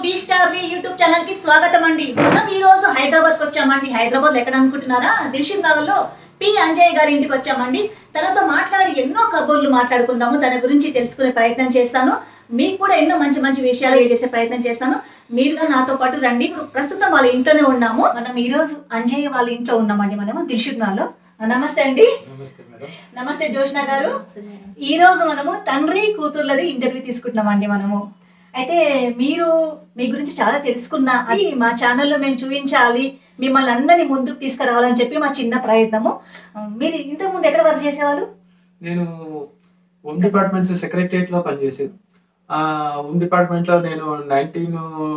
Be star V YouTube channel కి స్వాగతం అండి మనం ఈ రోజు హైదరాబాద్ కి వచ్చామండి హైదరాబాద్ ఎక్కడ అనుకుంటున్నారా దిల్షుక్ నగర్ లో పి అంజయ్ గారి ఇంటికి వచ్చామండి తనతో మాట్లాడి ఎన్నో కబుర్లు మాట్లాడుకుందాము తన గురించి తెలుసుకునే ప్రయత్నం చేస్తాను మీకు కూడా ఎన్నో మంచి మంచి విషయాలు చేసే ప్రయత్నం చేస్తాను మీరుగా నాతో పాటు రండి ఇప్పుడు ప్రస్తుతం వాళ్ళ ఇంట్లోనే ఉన్నాము మనం ఈ రోజు అంజయ్య వాళ్ళ ఇంట్లో ఉన్నామండి మనము దిల్షుక్ నగర్లో నమస్తే అండి నమస్తే మేడం నమస్తే జోష్న గారు ఈ రోజు మనము తండ్రి కూతుర్లది ఇంటర్వ్యూ తీసుకుంటున్నామండి మనము అయితే మీరు మీ గురించి చాలా తెలుసుకున్నా అది మా ఛానల్లో మేము చూపించాలి మిమ్మల్ని అందరినీ ముందుకు తీసుకురావాలని చెప్పి మా చిన్న ప్రయత్నము మీరు ఇంతకు ముందు ఎక్కడ వర్క్ చేసేవాళ్ళు నేను హోమ్ డిపార్ట్మెంట్ సెక్రటరియట్ లో పనిచేసేది ఆ హోమ్ డిపార్ట్మెంట్ లో నేను నైన్టీన్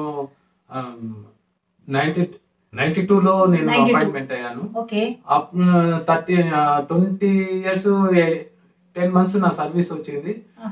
నైన్టీ నైన్టీ టూ లో నేను 92. అపాయింట్మెంట్ అయ్యాను okay thirty twenty years ten months నా సర్వీస్ వచ్చింది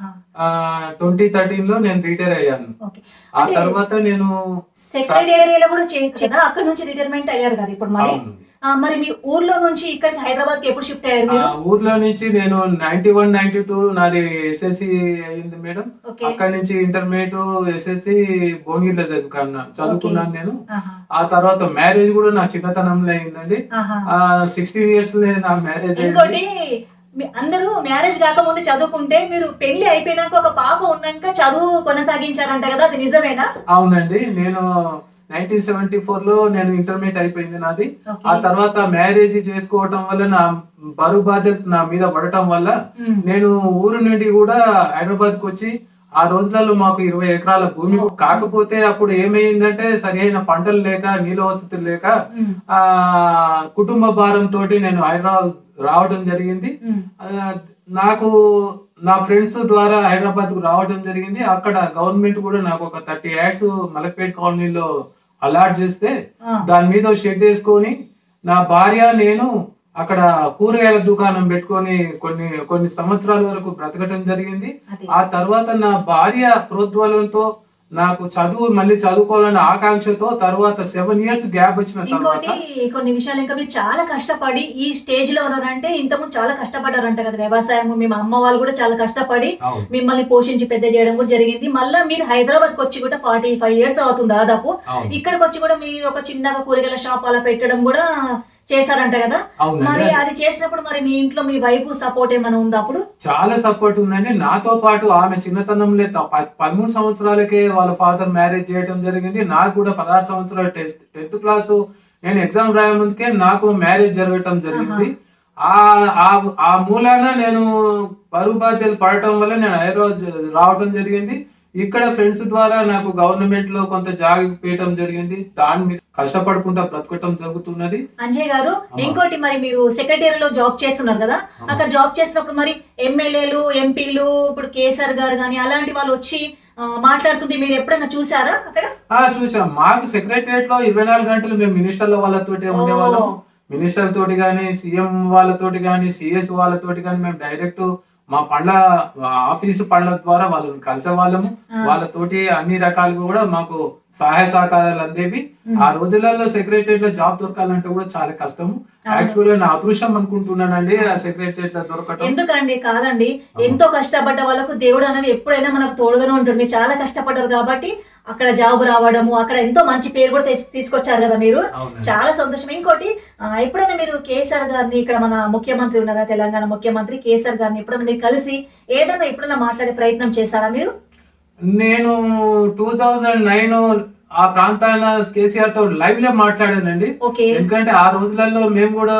ట్వంటీ థర్టీన్ లో నేను రిటైర్ అయ్యాను ఓకే ఆ అంటే- తర్వాత నేను సెక్రటేరియాలో కూడా చేయొచ్చు కదా అక్కడ నుంచి రిటైర్మెంట్ అయ్యారు కదా ఇప్పుడు మరి అవును. ఆ, మరి మీ ఊర్లో నుంచి ఇక్కడికి హైదరాబాద్ కి ఎప్పుడు షిఫ్ట్ అయ్యారు ఆ మీరు ఊర్లో నుంచి నేను నైన్టీ వన్ నైన్టీ టూ నాది ఎస్ఎస్సి అయింది మేడం ఓకే అక్కడి నుంచి ఇంటర్మీడియట్ ఎస్ఎస్సి భువనగిరిలో చదువుకున్నా చదువుకున్నాను నేను ఆహా, ఆ తర్వాత మ్యారేజ్ కూడా నా చిన్నతనంలో అయిందండి ఆహా. ఆ సిక్స్టీన్ ఇయర్స్ లో నా మ్యారేజ్ ఇంకోటి అయింది మీ- అందరూ మ్యారేజ్ కాకముందు చదువుకుంటే మీరు పెళ్లి అయిపోయినాక ఒక పాప ఉన్నాక చదువు కొనసాగించారంట కదా అది నిజమేనా అవునండి నేను నైన్టీన్ సెవెంటీ ఫోర్ లో నేను ఇంటర్మీడియట్ అయిపోయింది నాది ఓకే. ఆ తర్వాత మ్యారేజ్ చేసుకోవటం వల్ల నా బరువు బాధ్యత నా మీద పడటం వల్ల ఉమ్. నేను ఊరు నుండి కూడా హైదరాబాద్ కు వచ్చి ఆ రోజులలో మాకు ఇరవై ఎకరాల భూమి కాకపోతే అప్పుడు ఏమైందంటే సరైన పంటలు లేక నీళ్ళ వసతులు లేక ఉమ్. ఆ కుటుంబ భారం తోటి నేను హైదరాబాద్ రావడం జరిగింది ఉమ్. ఆ, నాకు నా ఫ్రెండ్స్ ద్వారా హైదరాబాద్ కు రావడం జరిగింది అక్కడ గవర్నమెంట్ కూడా నాకు ఒక థర్టీ యాడ్స్ మలక్పేట్ కాలనీలో అలాట్ చేస్తే ఆ. దాని మీద షెడ్ వేసుకొని నా భార్య నేను అక్కడ కూరగాయల దుకాణం పెట్టుకొని కొన్ని కొన్ని సంవత్సరాల వరకు బ్రతకటం జరిగింది అది. ఆ తర్వాత నా భార్య ప్రోద్బలంతో నాకు చదువు మళ్ళీ చదువుకోవాలన్న ఆకాంక్షతో తర్వాత సెవెన్ ఇయర్స్ గ్యాప్ వచ్చిన తర్వాత ఇంకోటి కొన్ని విషయాలు ఇంకా మీరు చాలా కష్టపడి ఈ స్టేజ్ లో ఉన్నారంటే ఇంతకుముందు చాలా కష్టపడ్డారంట కదా వ్యవసాయం మీ అమ్మ వాళ్ళు కూడా చాలా కష్టపడి అవును మిమ్మల్ని పోషించి పెద్ద చేయడం కూడా జరిగింది మళ్ళీ మీరు హైదరాబాద్ కి వచ్చి కూడా ఫార్టీ ఫైవ్ ఇయర్స్ అవుతుంది దాదాపు అవును ఇక్కడికి వచ్చి కూడా మీరు ఒక చిన్నగా కూరగాయల షాప్ అలా పెట్టడం కూడా చేశారంట కదా మరి అవునండి అది చేసినప్పుడు మరి మీ ఇంట్లో మీ వైఫ్ సపోర్ట్ ఏమైనా ఉందా అప్పుడు చాలా సపోర్ట్ ఉందండి నాతో పాటు ఆమె చిన్నతనంలో త- ప- పదమూడు సంవత్సరాలకే వాళ్ళ ఫాదర్ మ్యారేజ్ చేయడం జరిగింది నాకు కూడా పదహారు సంవత్సరాలు టెన్త్ క్లాస్ నేను ఎగ్జామ్ రాయ ముందుకే నాకు మ్యారేజ్ జరగటం జరిగింది ఆ ఆ- ఆ మూలాన నేను బరువు బాధ్యతలు పడటం వల్ల నేను హైదరాబాద్ జ- రావటం జరిగింది ఇక్కడ ఫ్రెండ్స్ ద్వారా నాకు గవర్నమెంట్ లో కొంత జాగి పేయటం జరిగింది దాని మీద కష్టపడుకుంటా బ్రతకటం జరుగుతున్నది అంజయ్ గారు అమ్మా. ఇంకోటి మరి మీరు సెక్రటరీలో జాబ్ చేస్తున్నారు కదా అమ్మా. అక్కడ జాబ్ చేసినప్పుడు మరి ఎమ్మెల్యేలు ఎంపీలు ఇప్పుడు కేసీఆర్ గారు కానీ అలాంటి వాళ్ళు వచ్చి ఆ, మాట్లాడుతుంటే మీరు ఎప్పుడైనా చూసారా అక్కడ ఆ చూసాం మాకు సెక్రటరియట్ లో ఇరవై నాలుగు గంటలు మేము మినిస్టర్ల వాళ్ళతోటి ఉండేవాళ్ళం ఓ. మినిస్టర్ తోటి కానీ సీఎం వాళ్ళతోటి కానీ సిఎస్ వాళ్ళతోటి కానీ మేము డైరెక్ట్ మా పండ్ల ఆఫీసు పండ్ల ద్వారా వాళ్ళని కలిసే వాళ్ళము ఆ. వాళ్ళతోటి అన్ని రకాలుగా కూడా మాకు సహాయ సహకారాలు అందేవి ఉమ్. ఆ రోజులలో సెక్రటరియట్ లో జాబ్ దొరకాలంటే కూడా చాలా కష్టము అవును. యాక్చువల్ గా నా అదృష్టం అనుకుంటున్నానండి ఆ సెక్రటరియట్ లో దొరకటం ఎందుకండి కాదండి ఎంతో కష్టపడ్డ వాళ్ళకు దేవుడు అనేది ఎప్పుడైనా మనకు తోడుగానే ఉంటుంది మీరు చాలా కష్టపడ్డారు కాబట్టి అక్కడ జాబ్ రావడము అక్కడ ఎంతో మంచి పేరు కూడా తీస్- తీసుకొచ్చారు కదా మీరు అవునండి. చాలా సంతోషం ఇంకోటి ఆ, ఎప్పుడైనా మీరు కేసీఆర్ గారిని ఇక్కడ మన ముఖ్యమంత్రి ఉన్నారా తెలంగాణ ముఖ్యమంత్రి కేసీఆర్ గారిని ఎప్పుడైనా మీరు కలిసి ఏదైనా ఎప్పుడైనా మాట్లాడే ప్రయత్నం చేశారా మీరు నేను టూ థౌజండ్ నైన్ ఆ ప్రాంతాల కేసీఆర్ తో లైవ్ లో మాట్లాడానండి ఓకే ఎందుకంటే ఆ రోజులలో మేము కూడా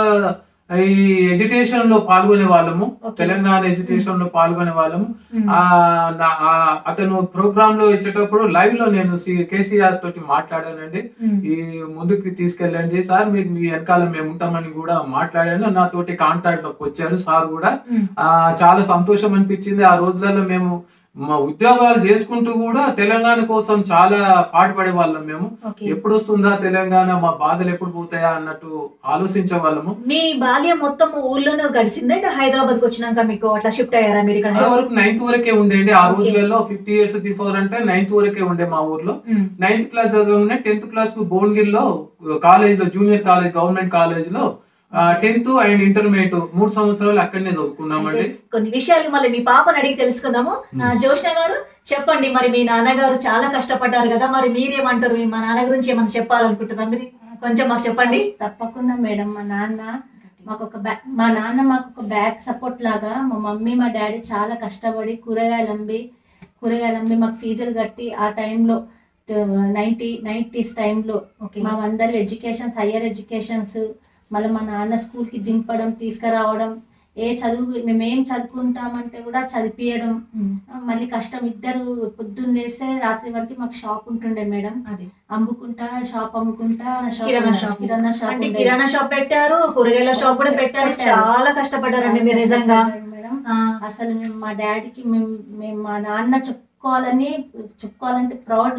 ఈ ఎడ్యుకేషన్ లో పాల్గొనే వాళ్ళము Okay. తెలంగాణ ఎడ్యుకేషన్ లో పాల్గొనే వాళ్ళము ఉమ్. ఆ నా- ఆ అతను ప్రోగ్రామ్ లో ఇచ్చేటప్పుడు లైవ్ లో నేను సి- కేసీఆర్ తోటి మాట్లాడానండి ఉమ్. ఈ ముందుకు తీసుకెళ్ళండి సార్ మీకు మీ వెనకాల మేము ఉంటామని కూడా మాట్లాడాను నాతోటి కాంటాక్ట్ లోకి వచ్చారు సార్ కూడా ఉమ్. ఆ చాలా సంతోషం అనిపించింది ఆ రోజులలో మేము మా ఉద్యోగాలు చేసుకుంటూ కూడా తెలంగాణ కోసం చాలా పాటుపడే వాళ్ళం మేము ఓకే ఎప్పుడు వస్తుందా తెలంగాణ మా బాధలు ఎప్పుడు పోతాయా అన్నట్టు ఆలోచించే వాళ్ళము మీ బాల్యం మొత్తం ఊర్లోనే గడిచిందా ఇక్కడ హైదరాబాద్ కి వచ్చినాక మీకు అట్లా షిఫ్ట్ అయ్యారా మీరు ఇక్కడ ఆ వరకు నైన్త్ వరకే ఉండేది ఆ Okay. రోజులలో ఫిఫ్టీ ఇయర్స్ బిఫోర్ అంటే నైన్త్ వరకే ఉండే మా ఊర్లో ఉమ్. నైన్త్ క్లాస్ చదవగానే టెన్త్ క్లాస్ కు భువనగిరిలో కాలేజ్ లో జూనియర్ కాలేజ్ గవర్నమెంట్ కాలేజ్ లో టెన్త్ అండ్ ఇంటర్మీడియట్ మూడు సంవత్సరాలు అక్కడనే చదువుకున్నామండి అయితే కొన్ని విషయాలు మళ్ళీ మీ పాపని అడిగి తెలుసుకుందాము ఆ, జోష్న గారు చెప్పండి మరి మీ నాన్నగారు చాలా కష్టపడ్డారు కదా మరి మీరేమంటారు మీ మా నాన్న గురించి ఏమైనా చెప్పాలనుకుంటున్నారు మీరు కొంచెం మాకు చెప్పండి తప్పకుండా మేడం మా నాన్న మాకు ఒక బ్యా మా నాన్న మాకు ఒక బ్యాక్ సపోర్ట్ లాగా మా మమ్మీ మా డాడీ చాలా కష్టపడి కూరగాయలు అమ్మి కూరగాయలు అమ్మి మాకు ఫీజులు కట్టి ఆ టైంలో నైంటీ నైంటీస్ టైంలో ఓకే మా అందరు ఎడ్యుకేషన్స్ హయ్యర్ ఎడ్యుకేషన్స్ మళ్ళీ మా నాన్న స్కూల్కి దింపడం తీసుకురావడం ఏ చదువు మేమేం చదువుకుంటామంటే కూడా చదివియడం ఉమ్, మళ్ళీ కష్టం ఇద్దరు పొద్దున్న లేస్తే రాత్రి వరకు మాకు షాప్ ఉంటుండే మేడం అది అమ్ముకుంటా షాప్ అమ్ముకుంటా షాప్ కిరాణా ఉండే- షాప్. కిరాణా షాప్ అంటే ఉండేది. కిరాణా షాప్ పెట్టారు కూరగాయల షాప్ కూడా పెట్టారు పెట్టారు. చాలా కష్టపడ్డారండి మీరు చాలా నిజంగా కష్టపడ్డారు మేడం ఆ, అసలు మేము మా డాడీకి మేము మేము మా నాన్న చెప్పుకోవాలని చెప్పుకోవాలంటే ప్రౌడ్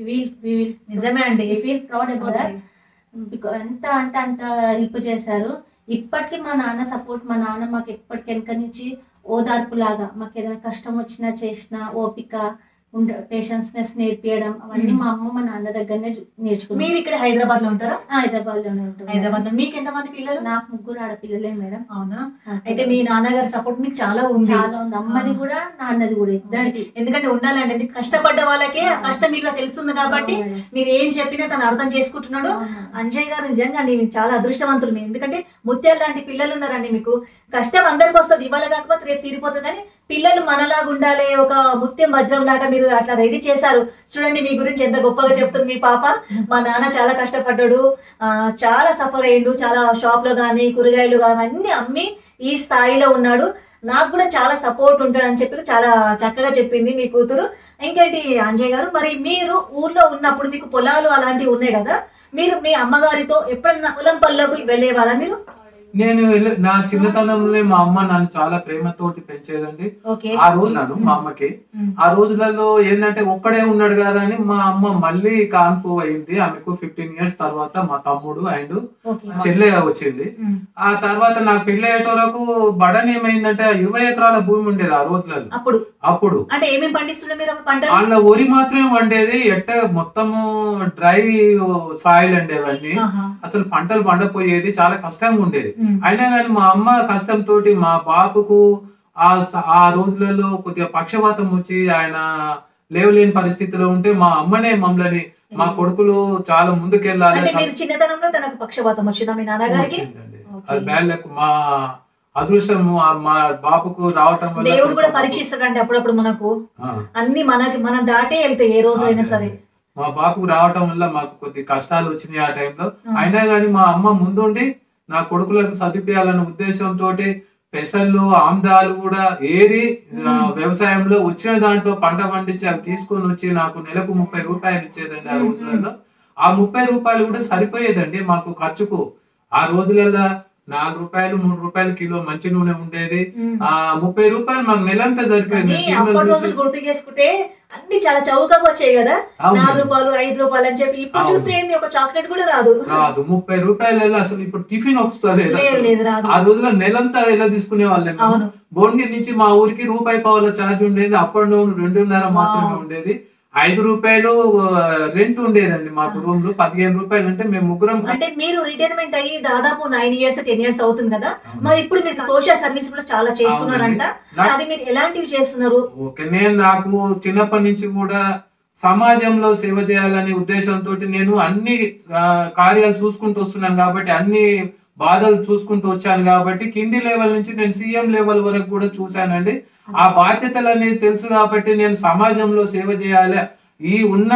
నిజమే అండి feel proud about okay. Because ఎంత అంటే అంత హెల్ప్ చేశారు ఇప్పటికీ మా నాన్న సపోర్ట్ మా నాన్న మాకు ఎప్పటికి వెనక నుంచి ఓదార్పు లాగా మాకు ఏదైనా కష్టం వచ్చినా చేసినా ఓపిక ఉండ పేషెన్స్నెస్ నేర్పియడం అవన్నీ మ్మ్. మా అమ్మ మా నాన్న దగ్గరనే చూ- నేర్చుకున్నాం మీరు ఇక్కడ హైదరాబాద్ లో ఉంటారా హైదరాబాద్ లోనే ఉంటుంది హైదరాబాద్ లో మీకు ఎంతమంది పిల్లలు నాకు ముగ్గురు ఆడపిల్లలే మేడం అవునా అయితే మీ నాన్నగారి సపోర్ట్ మీకు చాలా ఉంది చాలా ఉంది అమ్మది కూడా నాన్నది కూడా ఇద్దరిది ఎందుకంటే ఉండాలండి ఎందుకు కష్టపడ్డ వాళ్ళకే ఆ కష్టం మీకు తెలుస్తుంది కాబట్టి అవును మేడం. మీరు ఏం చెప్పినా తను అర్థం చేసుకుంటున్నాడు అవును. అంజయ్ గారు నిజంగా అండి మీరు చాలా అదృష్టవంతులు మీరు ఎందుకంటే ముత్యాలు లాంటి పిల్లలు ఉన్నారండి మీకు కష్టం అందరికి వస్తుంది ఇవాళ కాకపోతే రేపు తీరిపోతుంది కానీ పిల్లలు మనలాగా ఉండాలి ఒక ముత్యం వజ్రం లాగా మీరు అట్లా రెడీ చేశారు చూడండి మీ గురించి ఎంత గొప్పగా చెప్తుంది మీ పాప మా నాన్న చాలా కష్టపడ్డాడు ఆ, చాలా సఫర్ అయ్యిండు చాలా షాప్ లో కానీ కూరగాయలు కానీ అన్ని అమ్మి ఈ స్థాయిలో ఉన్నాడు నాకు కూడా చాలా సపోర్ట్ ఉంటాడని చెప్పి చాలా చక్కగా చెప్పింది మీ కూతురు ఇంకేంటి అంజయ్ గారు మరి మీరు ఊర్లో ఉన్నప్పుడు మీకు పొలాలు అలాంటివి ఉన్నాయి కదా మీరు మీ అమ్మగారితో ఎప్పుడన్నా పొలం పనులకు వెళ్ళేవారా మీరు నేను వెళ్ళ- నా చిన్నతనంలో మా అమ్మ నన్ను చాలా ప్రేమతోటి పెంచేదండి ఓకే ఆ రోజు నన్ను మా అమ్మకి ఆ రోజులలో ఏంటంటే ఒక్కడే ఉన్నాడు కదా అని మా అమ్మ మళ్ళీ కాన్పు అయింది ఆమెకు ఫిఫ్టీన్ ఇయర్స్ తర్వాత మా తమ్ముడు అండ్ ఓకే చెల్లె వచ్చింది ఆ తర్వాత నాకు పెళ్లి అయ్యేట వరకు బడన్ ఏమైందంటే ఇరవై ఎకరాల భూమి ఉండేది ఆ రోజులలో అప్పుడు అప్పుడు అంటే ఏమేమి పండిస్తుండే మీరు అప్పుడు పంటలు వాళ్ళ వరి మాత్రమే వండేది ఎట్ట మొత్తము డ్రై సాయిల్ అండి అవన్నీ ఆహా. అసలు పంటలు పండపోయేది చాలా కష్టంగా ఉండేది ఉమ్. అయినా కానీ మా అమ్మ కష్టంతో మా బాబుకు ఆ స- ఆ రోజులలో కొద్దిగా పక్షవాతం వచ్చి ఆయన లేవలేని పరిస్థితిలో ఉంటే మా అమ్మనే మమ్మల్ని మా కొడుకులు చాలా ముందుకెళ్ళాలి అంటే మీరు చిన్నతనంలో తనకు పక్షపాతం వచ్చిందా మీ నాన్నగారికి వచ్చిందండి ఓకే. అది బ్యాడ్ మా అదృష్టం మా బాబుకు రావటం వల్ల దేవుడు కూడా కొంచెం- పరీక్షిస్తాడండి అప్పుడప్పుడు మనకు ఆ. అన్ని మనకి మనం దాటే వెళ్తాయి ఏ రోజైనా అదే, సరే అదే. మా బాబుకు రావటం వల్ల మాకు కొద్ది కష్టాలు వచ్చినాయి ఆ టైంలో ఆ. అయినా కానీ మా అమ్మ ముందుండి నా కొడుకులకు చదివించాలన్న ఉద్దేశంతో పెసళ్ళు ఆమ్దాలు కూడా ఏరి ఆ, మ్మ్. వ్యవసాయంలో వచ్చిన దాంట్లో పంట పండించి అవి తీసుకొని వచ్చి నాకు నెలకు ముప్పై రూపాయలు ఇచ్చేదండి ఆ మ్మ్. రోజులలో ఆ ముప్పై రూపాయలు కూడా సరిపోయేదండి మాకు ఖర్చుకు ఆ రోజులలో నాలుగు రూపాయలు మూడు రూపాయలు కిలో మంచి నూనె ఉండేది ఉమ్. ఆ ముప్పై రూపాయలు మాకు నెలంతా సరిపోయేది కానీ చీమలు అప్పటి చూసి- రోజులు గుర్తు చేసుకుంటే అన్ని చాలా చౌకగా వచ్చాయి కదా అవును. నాలుగు రూపాయలు ఐదు రూపాయలు అని చెప్పి ఇప్పుడు అవును. చూస్తే ఏంది ఒక చాక్లెట్ కూడా రాదు రాదు ముప్పై రూపాయలలో అసలు ఇప్పుడు టిఫిన్ వస్తలేదు లేదు లేదు రాదు ఆ రోజుల్లో నెలంతా ఎలా తీసుకునే వాళ్ళం అవును భువనగిరి నుంచి మా ఊరికి రూపాయి పావుల ఛార్జ్ ఉండేది అప్ అండ్ డౌన్ రెండున్నర మాత్రమే వావ్. ఉండేది ఐదు రూపాయలు రెంట్ ఉండేదండి మాకు రూమ్ లో పదిహేను రూపాయలు అంటే మేము ముగ్గురం అంటే మీరు రిటైర్మెంట్ అయ్యి దాదాపు నైన్ ఇయర్స్ టెన్ ఇయర్స్ అవుతుంది కదా మరి ఇప్పుడు మీరు సోషల్ సర్వీస్ కూడా చాలా చేస్తున్నారంట నాకు- అది మీరు ఎలాంటివి చేస్తున్నారు ఓకే నేను నాకు చిన్నప్పటి నుంచి కూడా సమాజంలో సేవ చేయాలనే ఉద్దేశంతో నేను అన్ని ఆ, కార్యాలు చూసుకుంటూ వస్తున్నాను కాబట్టి అన్ని బాధలు చూసుకుంటూ వచ్చాను కాబట్టి కింది లెవెల్ నుంచి నేను సీఎం లెవెల్ వరకు కూడా చూశానండి ఆ బాధ్యతలు అనేది తెలుసు కాబట్టి నేను సమాజంలో సేవ చేయాలి ఈ ఉన్న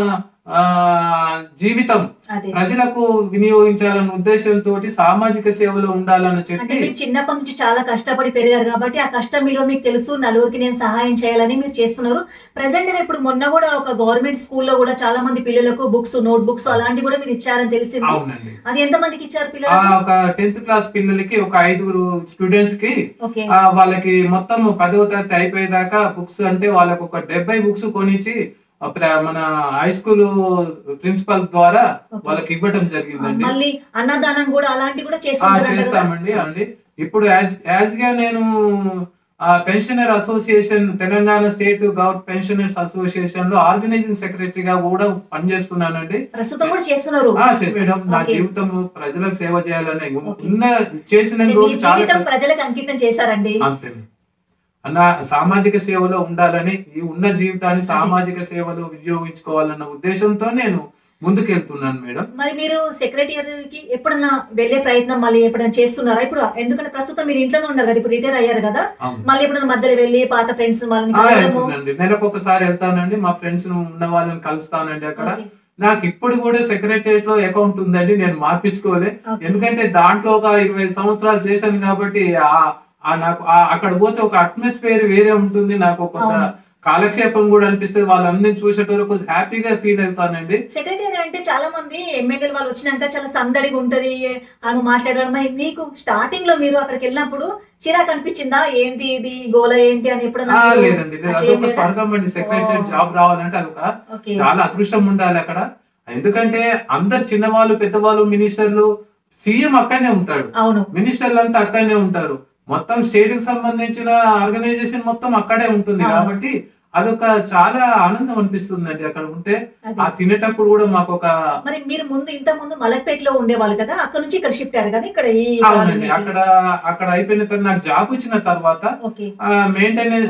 ఆ జీవితం అదే ప్రజలకు వినియోగించాలన్న ఉద్దేశంతో సామాజిక సేవలో ఉండాలని అంటే చెప్పి మీరు చిన్నప్పటి నుంచి చాలా కష్టపడి పెరిగారు కాబట్టి ఆ కష్టం మీలో మీకు తెలుసు నలుగురికి నేను సహాయం చేయాలని మీరు చేస్తున్నారు ప్రజెంట్ గా ఇప్పుడు మొన్న కూడా ఒక గవర్నమెంట్ స్కూల్లో కూడా చాలా మంది పిల్లలకు బుక్స్ నోట్ బుక్స్ అలాంటివి కూడా మీరు ఇచ్చారని తెలిసింది అవునండి అది ఎంత మందికి ఇచ్చారు ఆ పిల్లలకు ఒక టెన్త్ క్లాస్ పిల్లలకి ఒక ఐదుగురు స్టూడెంట్స్ కి ఓకే ఆ వాళ్ళకి మొత్తం పదవ తరగతి అయిపోయేదాకా బుక్స్ అంటే వాళ్ళకి ఒక డెబ్బై బుక్స్ కొనిచ్చి ఆ ప్ర- మన హై స్కూల్ ప్రిన్సిపల్ ద్వారా Okay. వాళ్ళకి ఇవ్వటం జరిగిందండి మళ్ళీ అన్నదానం కూడా అలాంటివి కూడా ఆ చేస్తున్నారు కదా చేస్తామండి అండి ఇప్పుడు యాజ్ యాజ్ గా నేను pensioner association Telangana state government pensioners association లో ఆర్గనైజింగ్ సెక్రటరీగా కూడా పనిచేస్తున్నానండి ప్రస్తుతం కూడా చేస్తున్నారు ఆ, చెప్పి మేడం నా Okay. జీవితం ప్రజలకు సేవ చేయాలని Okay. ఉన్న చేసిన మీ రోజు చాలా జీవితం కష్టం. ప్రజలకు అంకితం చేశారండి అంతే అన్న సామాజిక సేవలో ఉండాలని ఈ ఉన్న జీవితాన్ని సామాజిక సేవలో వినియోగించుకోవాలన్న ఉద్దేశంతో నేను ముందుకెళ్తున్నాను మేడం మరి మీరు సెక్రటరీకి ఎప్పుడన్నా వెళ్ళే ప్రయత్నం మళ్ళీ ఎప్పుడైనా చేస్తున్నారా ఇప్పుడు ఎందుకంటే ప్రస్తుతం మీరు ఇంట్లోనే ఉన్నారు కదా ఇప్పుడు రిటైర్ అయ్యారు కదా అవును. మళ్ళీ ఎప్పుడైనా మధ్యలో వెళ్ళి పాత ఫ్రెండ్స్ వాళ్ళని ఆ, కలవడము వెళ్తున్నానండి నెలకు ఒకసారి వెళ్తానండి మా ఫ్రెండ్స్ ఉన్న వాళ్ళని కలుస్తానండి అక్కడ Okay. నాకు ఇప్పుడు కూడా సెక్రటరియట్ లో అకౌంట్ ఉందండి నేను మార్పించుకోలే Okay. ఎందుకంటే దాంట్లో ఒక ఇరవై సంవత్సరాలు చేశాను కాబట్టి ఆ- ఆ నాకు ఆ- అక్కడ పోతే ఒక అట్మాస్ఫియర్ వేరే ఉంటుంది నాకు ఒక అవును. కాలక్షేపం కూడా అనిపిస్తుంది వాళ్ళందరినీ చూసేటప్పుడు కొంచెం హ్యాపీగా ఫీల్ అవుతానండి సెక్రటరీ అంటే చాలా మంది ఎమ్మెల్యేలు వాళ్ళు వచ్చినాక చాలా సందడిగా ఉంటది అని మాట్లాడడం మరి నీకు స్టార్టింగ్ లో మీరు అక్కడికి వెళ్ళినప్పుడు చిరాకు అనిపించిందా ఏంటి ఇది గోల ఏంటి అని ఎప్పుడన్నా ఆ, మీరు- లేదండి లేదు. అట్లా అదొక ఏం లేదా? స్వర్గం అండి సెక్రటరీ ఓ. జాబ్ రావాలంటే అదొక ఓకే చాలా అదృష్టం ఉండాలి అక్కడ ఎందుకంటే అందరు చిన్నవాళ్ళు పెద్దవాళ్ళు మినిస్టర్లు సీఎం అక్కడనే ఉంటాడు అవును మినిస్టర్లు అంతా అక్కడనే ఉంటారు మొత్తం స్టేట్ కి సంబంధించిన ఆర్గనైజేషన్ మొత్తం అక్కడే ఉంటుంది అవును. కాబట్టి అదొక చాలా ఆనందం అనిపిస్తుందండి అక్కడ ఉంటే అదే. ఆ తినేటప్పుడు కూడా మాకు ఒక మరి మీరు ముందు ఇంత ముందు మలక్పేటలో ఉండేవాళ్ళు కదా అక్కడ నుంచి ఇక్కడ షిఫ్ట్ అయ్యారు కదా ఇక్కడ ఈ అవునండి కాలనీకి. అక్కడ అక్కడ అయిపోయిన తర్వాత నాకు జాబ్ వచ్చిన తర్వాత ఓకే మెయింటైన్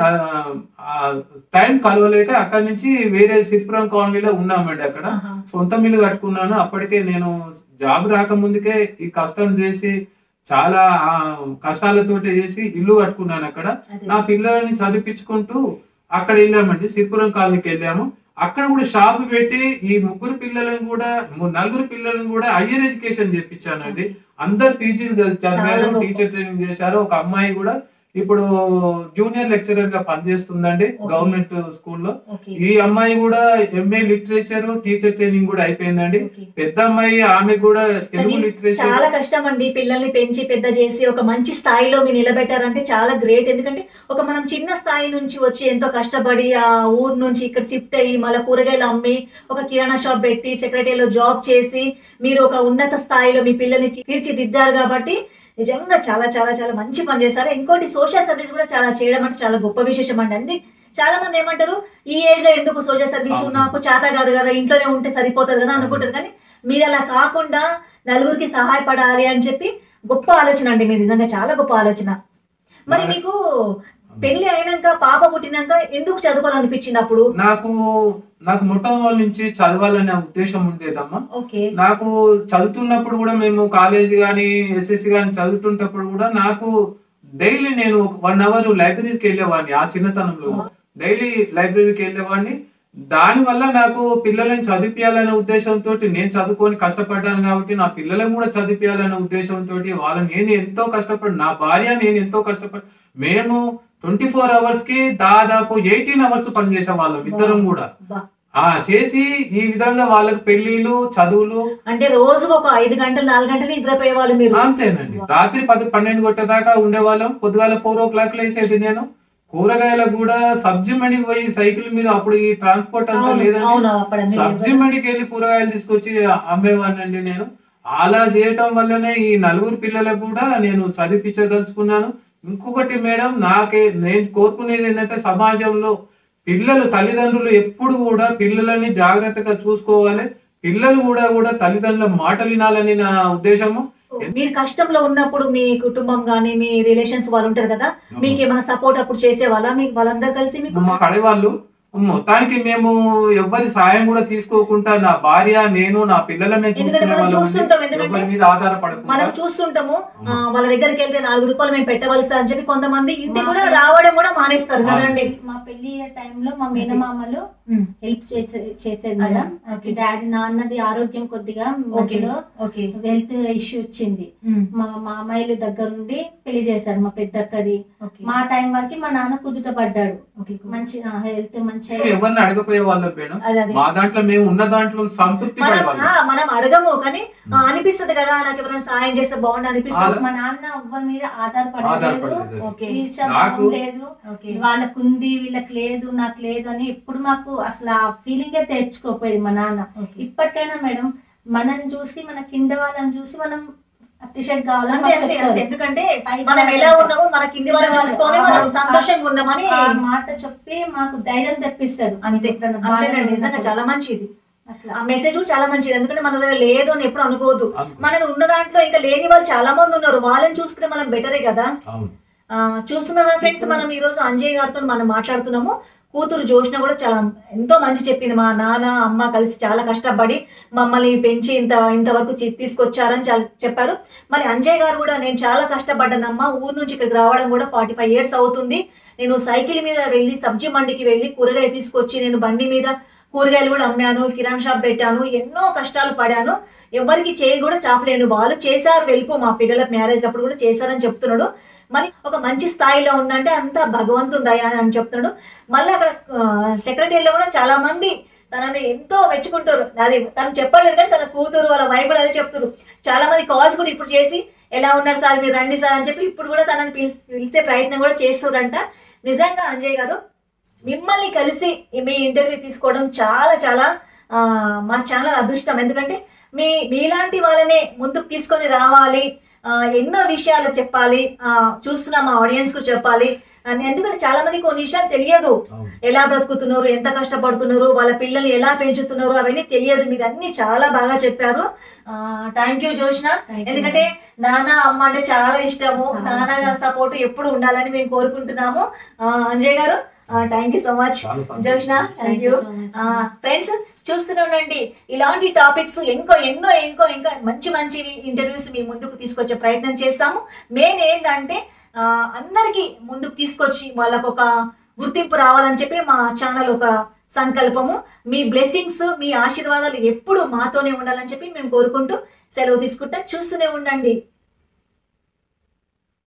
టైం కలవలేక అక్కడ నుంచి వేరే సిరిపురం కాలనీలో ఉన్నామండి అక్కడ ఆహా. సొంత మిల్లు కట్టుకున్నాను అప్పటికే నేను జాబ్ రాకముందుకే ఈ కష్టం చేసి చాలా ఆ, కష్టాలతోటి చేసి ఇల్లు కట్టుకున్నాను అక్కడ అదే. నా పిల్లల్ని చదివించుకుంటూ అక్కడ వెళ్ళామండి సిరిపురం కాలనీకి వెళ్ళాము అక్కడ కూడా షాప్ పెట్టి ఈ ముగ్గురు పిల్లలను కూడా ము- నలుగురు పిల్లలను కూడా హయ్యర్ ఎడ్యుకేషన్ చేపించానండి అందరు పీజీలు చదివారు చాలా గొప్ప. టీచర్ ట్రైనింగ్ చేశారు ఒక అమ్మాయి కూడా ఇప్పుడు జూనియర్ లెక్చరర్ గా పనిచేస్తుందండి Okay. గవర్నమెంట్ స్కూల్లో ఓకే ఈ అమ్మాయి కూడా ఎంఏ లిటరేచర్ టీచర్ ట్రైనింగ్ కూడా అయిపోయిందండి ఓకే. పెద్ద అమ్మాయి ఆమె కూడా తెలుగు కానీ లిటరేచర్ చాలా కష్టం అండి పిల్లల్ని పెంచి పెద్ద చేసి ఒక మంచి స్థాయిలో మీరు నిలబెట్టారంటే చాలా గ్రేట్ ఎందుకంటే ఒక మనం చిన్న స్థాయి నుంచి వచ్చి ఎంతో కష్టపడి ఆ ఊరు నుంచి ఇక్కడ షిఫ్ట్ అయ్యి మళ్ళీ కూరగాయలు అమ్మి ఒక కిరాణా షాప్ పెట్టి సెక్రటరీలో జాబ్ చేసి మీరు ఒక ఉన్నత స్థాయిలో మీ పిల్లల్ని తీర్చిదిద్దారు కాబట్టి నిజంగా చాలా చాలా చాలా మంచి పని చేశారు ఇంకోటి సోషల్ సర్వీస్ కూడా చాలా చేయడం అంటే చాలా గొప్ప విశేషం అండి అంది చాలా మంది ఏమంటారు ఈ ఏజ్ లో ఎందుకు సోషల్ సర్వీస్ అవును. నాకు చేత కాదు కదా ఇంట్లోనే ఉంటే సరిపోతుంది కదా అనుకుంటారు కానీ మీరు అలా కాకుండా నలుగురికి సహాయపడాలి అని చెప్పి గొప్ప ఆలోచన అండి మీరు నిజంగా చాలా గొప్ప ఆలోచన మరి మరి- మీకు పెళ్లి అయినాక పాప పుట్టినాక ఎందుకు చదువుకోవాలనిపించింది అప్పుడు నాకు నాకు మొట్టమొదటి నుంచి చదవాలనే ఉద్దేశం ఉండేదమ్మా ఓకే నాకు చదువుతున్నప్పుడు కూడా మేము కాలేజీ కానీ ఎస్ఎస్సి కానీ చదువుతున్నప్పుడు కూడా నాకు డైలీ నేను ఒక వన్ అవర్ లైబ్రరీకి వెళ్ళేవాడిని ఆ చిన్నతనంలో డైలీ లైబ్రరీకి వెళ్ళేవాడిని దాని వల్ల నాకు పిల్లలను చదివించాలనే ఉద్దేశంతో నేను చదువుకొని కష్టపడ్డాను కాబట్టి నా పిల్లలను కూడా చదివించాలనే ఉద్దేశంతో వాళ్ళని నేను ఎంతో కష్టపడి నా భార్య నేను ఎంతో కష్టపడి మేము ట్వంటీ ఫోర్ అవర్స్ కి దాదాపు ఎయిటీన్ అవర్స్ పనిచేసే వాళ్ళం ఇద్దరం కూడా బా. ఆ చేసి ఈ విధంగా వాళ్ళకి పెళ్లిళ్ళు చదువులు అంటే రోజు ఒక ఐదు గంటలు నాలుగు గంటలు నిద్రపోయే వాళ్ళు మీరు అంతేనండి రాత్రి పది పన్నెండు కొట్టేదాకా ఉండేవాళ్ళం పొద్దుగాల ఫోర్ ఓ క్లాక్ లేసేది నేను కూరగాయలకు కూడా సబ్జీ మండికి పోయి సైకిల్ మీద అప్పుడు ఈ ట్రాన్స్పోర్ట్ అంతా అవును లేదండి అవును అప్పుడు అన్ని సబ్జీ లేవు కదా. మండికి వెళ్ళి కూరగాయలు తీసుకొచ్చి అమ్మేవాడినండి నేను అలా చేయటం వల్లనే ఈ నలుగురు పిల్లలకు కూడా నేను చదివించదలుచుకున్నాను ఇంకొకటి మేడం నాకే నేను కోరుకునేది ఏంటంటే సమాజంలో పిల్లలు తల్లిదండ్రులు ఎప్పుడు కూడా పిల్లలని జాగ్రత్తగా చూసుకోవాలి పిల్లలు కూడా కూడా తల్లిదండ్రుల మాటలు వినాలని నా ఉద్దేశము మీరు కష్టంలో ఉన్నప్పుడు మీ కుటుంబం గానీ మీ రిలేషన్స్ వాళ్ళు ఉంటారు కదా మీకు ఏమైనా సపోర్ట్ అప్పుడు చేసే వాళ్ళ మీకు వాళ్ళందరూ కలిసి మీకు మా పడేవాళ్ళు మొత్తానికి మేము ఎవ్వరి సాయం కూడా తీసుకోకుండా నా భార్య నేను నా పిల్లలమే ఎందుకంటే మనం చూసుకునే చూస్తుంటాం, వాళ్ళం ఎందుకంటే ఎవరి మీద ఆధారపడకుండా మనం చూస్తుంటాము ఆ, వాళ్ళ దగ్గరికి వెళ్తే నాలుగు రూపాయలు మేము పెట్టవలసి అని చెప్పి కొంతమంది ఇంటికి కూడా రావడం కూడా మానేస్తారు కదండి మా పెళ్లి టైంలో మా మేనమామలు ఉమ్, హెల్ప్ చేసే చేసేది మేడం ఓకే. డాడీ నాన్నది ఆరోగ్యం కొద్దిగా ఓకే మధ్యలో ఓకే హెల్త్ ఇష్యూ వచ్చింది ఉమ్, మా మామయ్యలు దగ్గరుండి పెళ్లి చేశారు మా పెద్దక్కది ఓకే మా టైం వరకు మా నాన్న కుదుట పడ్డాడు ఓకే మంచి హెల్త్ మంచిగా ఎవరిని అడగపోయే వాళ్ళం మేడం అదే అదే మా దాంట్లో మేము ఉన్న దాంట్లో సంతృప్తి మనం పడేవాళ్ళం ఆ, మనం అడగము కానీ ఆ, అనిపిస్తది కదా నాకు ఎవరైనా సాయం చేస్తే బాగుండు అనిపిస్తుంది మా నాన్న ఎవ్వరి మీద ఆధారపడలేదు ఆధారపడలేదు ఓకే ఈర్ష్య నాకు- భావం లేదు ఓకే వాళ్ళకు ఉంది వీళ్ళకి లేదు నాకు లేదు అని ఎప్పుడు మాకు అసలు ఆ ఫీలింగే తెచ్చుకోపోయేది మా నాన్న ఓకే ఇప్పటికైనా మేడం మనల్ని చూసి మన కింద వాళ్ళని చూసి మనం అప్రిషియేట్ కావాలని అంతే మాకు అంతే అంతే చెప్తారు ఎందుకంటే పైకి మనం ఎలా రావాలి. ఉన్నామో మన కింది వాళ్ళు చూసుకొని మనం సంతోషంగా ఉన్నామని ఆ మాట చెప్పి మాకు ధైర్యం తెప్పిస్తారు అంతే ఎప్పుడైనా బాధగా అంతేనండి నిజంగా ఉన్నప్పుడు. చాలా మంచిది అట్లా ఆ మెసేజ్ కూడా చాలా మంచిది ఎందుకంటే మన దగ్గర లేదు అని ఎప్పుడు అనుకోవద్దు అనుకో. మనది ఉన్న దాంట్లో ఇంకా లేని వాళ్ళు చాలా మంది ఉన్నారు వాళ్ళని చూసుకుంటే మనం బెటరే కదా అవును ఆ, చూస్తున్నారా ఫ్రెండ్స్ మనం ఈ రోజు అంజయ్ గారితో మనం మాట్లాడుతున్నాము కూతురు జోష్న కూడా చాలా ఎంతో మంచి చెప్పింది మా నాన్న అమ్మ కలిసి చాలా కష్టపడి మమ్మల్ని పెంచి ఇంత ఇంతవరకు చి- తీసుకొచ్చారని చాలా చెప్పారు మరి అంజయ్ గారు కూడా నేను చాలా కష్టపడ్డానమ్మా ఊరు నుంచి ఇక్కడికి రావడం కూడా ఫార్టీ ఫైవ్ ఇయర్స్ అవుతుంది నేను సైకిల్ మీద వెళ్ళి సబ్జీ మండికి వెళ్ళి కూరగాయ తీసుకొచ్చి నేను బండి మీద కూరగాయలు కూడా అమ్మాను కిరాణా షాప్ పెట్టాను ఎన్నో కష్టాలు పడాను ఎవరికి చేయి కూడా చాపలేను వాళ్ళు చేశారు వెళ్ళిపో మా పిల్లల మ్యారేజ్ అప్పుడు కూడా చేశారని చెప్తున్నాడు మరి ఒక మంచి స్థాయిలో ఉందంటే అంత భగవంతుని దయ అని చెప్తున్నాడు మళ్ళీ అక్కడ సెక్రటరీలో కూడా చాలా మంది తనని ఎంతో మెచ్చుకుంటారు అది తను చెప్పలేదు కానీ తన కూతురు వాళ్ళ వైఫ్ కూడా అదే చెప్తారు చాలా మంది కాల్స్ కూడా ఇప్పుడు చేసి ఎలా ఉన్నారు సార్ మీరు రండి సార్ అని చెప్పి ఇప్పుడు కూడా తనని పిలిచి పిలిచే ప్రయత్నం కూడా చేస్తున్నారంట నిజంగా అంజయ్ గారు మిమ్మల్ని కలిసి మీ ఇంటర్వ్యూ తీసుకోవడం చాలా చాలా ఆ, మా ఛానల్ అదృష్టం ఎందుకంటే మీ మీలాంటి వాళ్ళనే ముందుకు తీసుకొని రావాలి ఆ, ఎన్నో విషయాలు చెప్పాలి ఆ, చూస్తున్న మా ఆడియన్స్ కు చెప్పాలి అని ఎందుకంటే చాలా మంది కొన్ని విషయాలు తెలియదు అవును ఎలా బ్రతుకుతున్నారు ఎంత కష్టపడుతున్నారు వాళ్ళ పిల్లల్ని ఎలా పెంచుతున్నారు అవన్నీ తెలియదు మీరు అన్ని చాలా బాగా చెప్పారు thank you Joshna Thank you. ఎందుకంటే నాన్న అమ్మ అంటే చాలా ఇష్టము చాలా నాన్న ఇష్టం. సపోర్ట్ ఎప్పుడు ఉండాలని మేము కోరుకుంటున్నాము ఆ, అంజయ్ గారు థ్యాంక్ యూ సో మచ్ చాలా సంతోషం. Joshna thank you so much. Friends చూస్తూనే ఉండండి ఇలాంటి టాపిక్స్ ఇంకో ఎన్నో ఇంకో ఇంకా మంచి మంచి ఇంటర్వ్యూస్ మీ ముందుకు తీసుకొచ్చే ప్రయత్నం చేస్తాము మెయిన్ ఏంటంటే ఆ, అందరికీ ముందుకు తీసుకొచ్చి వాళ్ళకు ఒక గుర్తింపు రావాలని చెప్పి మా ఛానల్ ఒక సంకల్పము మీ బ్లెస్సింగ్స్ మీ ఆశీర్వాదాలు ఎప్పుడు మాతోనే ఉండాలని చెప్పి మేము కోరుకుంటూ సెలవు తీసుకుంటా చూస్తూనే ఉండండి